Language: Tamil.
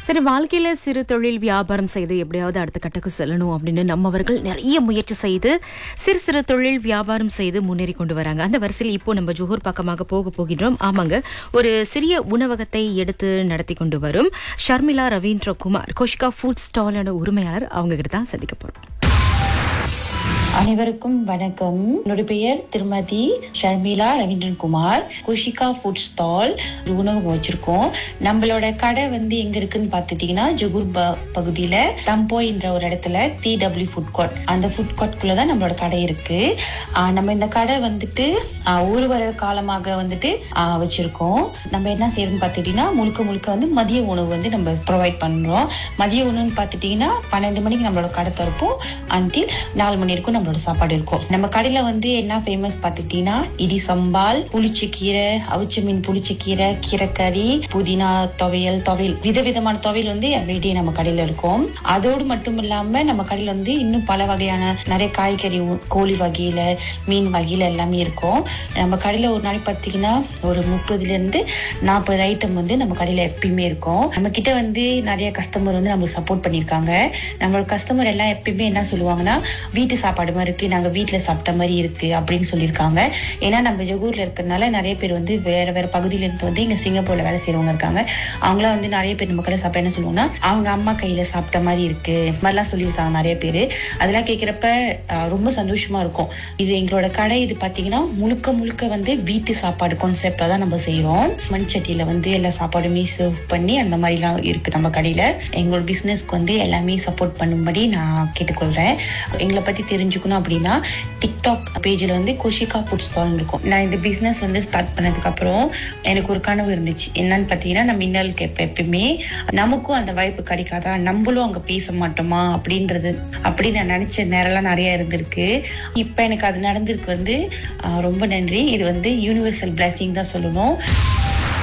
சரி வாழ்க்கையில சிறு தொழில் வியாபாரம் செய்து எப்படியாவது அடுத்த கட்டக்கு செல்லணும் அப்படின்னு நம்மவர்கள் நிறைய முயற்சி செய்து சிறு சிறு தொழில் வியாபாரம் செய்து முன்னேறி கொண்டு வராங்க அந்த வரிசையில் இப்போ நம்ம ஜோஹூர் பக்கமாக போக போகின்றோம் ஆமாங்க ஒரு சிறிய உணவகத்தை எடுத்து நடத்தி கொண்டு வரும் ஷர்மிளா ரவீந்திர குமார் கோஷிகா ஃபுட் ஸ்டாலோட உரிமையாளர் அவங்க கிட்ட தான் சந்திக்க போறோம் அனைவருக்கும் வணக்கம் என்னோட பெயர் திருமதி ஷர்மிளா ரவீந்திரன் குமார் குஷிகா ஃபுட் ஸ்டால் ஒரு உணவகம் வச்சிருக்கோம் நம்மளோட கடை வந்து எங்க இருக்குன்னு பாத்துட்டீங்கன்னா ஜுகூர் ப- பகுதியில தம்போய் என்ற ஒரு இடத்துல T W food court food ஃபுட் கோர்ட்குள்ள தான் நம்மளோட கடை இருக்கு ஆஹ் நம்ம இந்த கடை வந்துட்டு ஆஹ் ஒரு வருட காலமாக வந்துட்டு ஆஹ் வச்சிருக்கோம் நம்ம என்ன செய்யறோம்னு பாத்துட்டீங்கன்னா முழுக்க முழுக்க வந்து மதிய உணவு வந்து நம்ம ப்ரொவைட் பண்றோம் மதிய உணவுன்னு பாத்துட்டீங்கன்னா பன்னெண்டு மணிக்கு நம்மளோட கடை திறப்போம் அன்டில் நாலு மணி வரைக்கும் நம்மளோட சாப்பாடு இருக்கும் நம்ம கடையில வந்து என்ன ஃபேமஸ் பாத்துக்கிட்டீங்கன்னா இடி சம்பால் புளிச்ச கீரை அவிச்ச மீன் புளிச்ச கீரை கீரைக்கறி புதினா துவையல் துவையல் விதவிதமான துவையல் வந்து எவ்ரிடே நம்ம கடையில இருக்கும் அதோடு மட்டும் இல்லாம நம்ம கடையில வந்து இன்னும் பல வகையான நிறைய காய்கறி உ- கோழி வகையில மீன் வகையில எல்லாமே இருக்கும் நம்ம கடையில ஒரு நாளைக்கு பாத்தீங்கன்னா ஒரு முப்பதுல இருந்து நாற்பது ஐட்டம் வந்து நம்ம கடையில எப்பயுமே இருக்கும் நம்ம கிட்ட வந்து நிறைய கஸ்டமர் வந்து நமக்கு சப்போர்ட் பண்ணிருக்காங்க நம்மளோட கஸ்டமர் எல்லாம் எப்பயுமே என்ன சொல்லுவாங்கன்னா வீட்டு சாப்பாடு மாதிரி இருக்கு நாங்க வீட்டுல சாப்பிட்ட மாதிரி இருக்கு அப்படின்னு சொல்லியிருக்காங்க ஏன்னா நம்ம ஜகூர்ல இருக்கிறதுனால நிறைய பேர் வந்து வேற வேற பகுதியில இருந்து வந்து இங்க சிங்கப்பூர்ல வேலை செய்றவங்க இருக்காங்க அவங்களாம் வந்து நிறைய பேர் நம்ம கடையில சாப்பிட்டா என்ன சொல்லுவாங்கன்னா அவங்க அம்மா கையில சாப்பிட்ட மாதிரி இருக்கு இந்த மாதிரிலாம் சொல்லியிருக்காங்க நிறைய பேர் அதெல்லாம் கேட்கிறப்ப ஆஹ், ரொம்ப சந்தோஷமா இருக்கும் இது எங்களோட கடை இது பாத்தீங்கன்னா முழுக்க முழுக்க வந்து வீட்டு சாப்பாடு கான்செப்டா தான் நம்ம செய்றோம் மண் சட்டியில வந்து எல்லா சாப்பாடுமே சர்வ் பண்ணி அந்த மாதிரிலாம் இருக்கு நம்ம கடையில எங்களோட பிசினஸ்க்கு வந்து எல்லாமே சப்போர்ட் பண்ணும்படி நான் கேட்டுக்கொள்றேன் எங்களை பத்தி தெரிஞ்சுக்கணும் அப்படின்னா டிக்டாக் பேஜ்ல வந்து கோஷிகா ஃபுட் ஸ்டால் இருக்கும் நான் இந்த பிசினஸ் வந்து ஸ்டார்ட் பண்ணதுக்கு அப்புறம் எனக்கு ஒரு கனவு இருந்துச்சு என்னன்னு பாத்தீங்கன்னா நம்ம இன்னல் கேட்பேன் எப்பயுமே நமக்கும் அந்த வாய்ப்பு கிடைக்காதா நம்மளும் அங்க பேச மாட்டோமா அப்படின்றது அப்படி நான் நினைச்ச நேரம்லாம் நிறைய இருந்திருக்கு இப்ப எனக்கு அது நடந்திருக்கு வந்து ஆஹ், ரொம்ப நன்றி இது வந்து யூனிவர்சல் பிளஸிங் தான் சொல்லணும்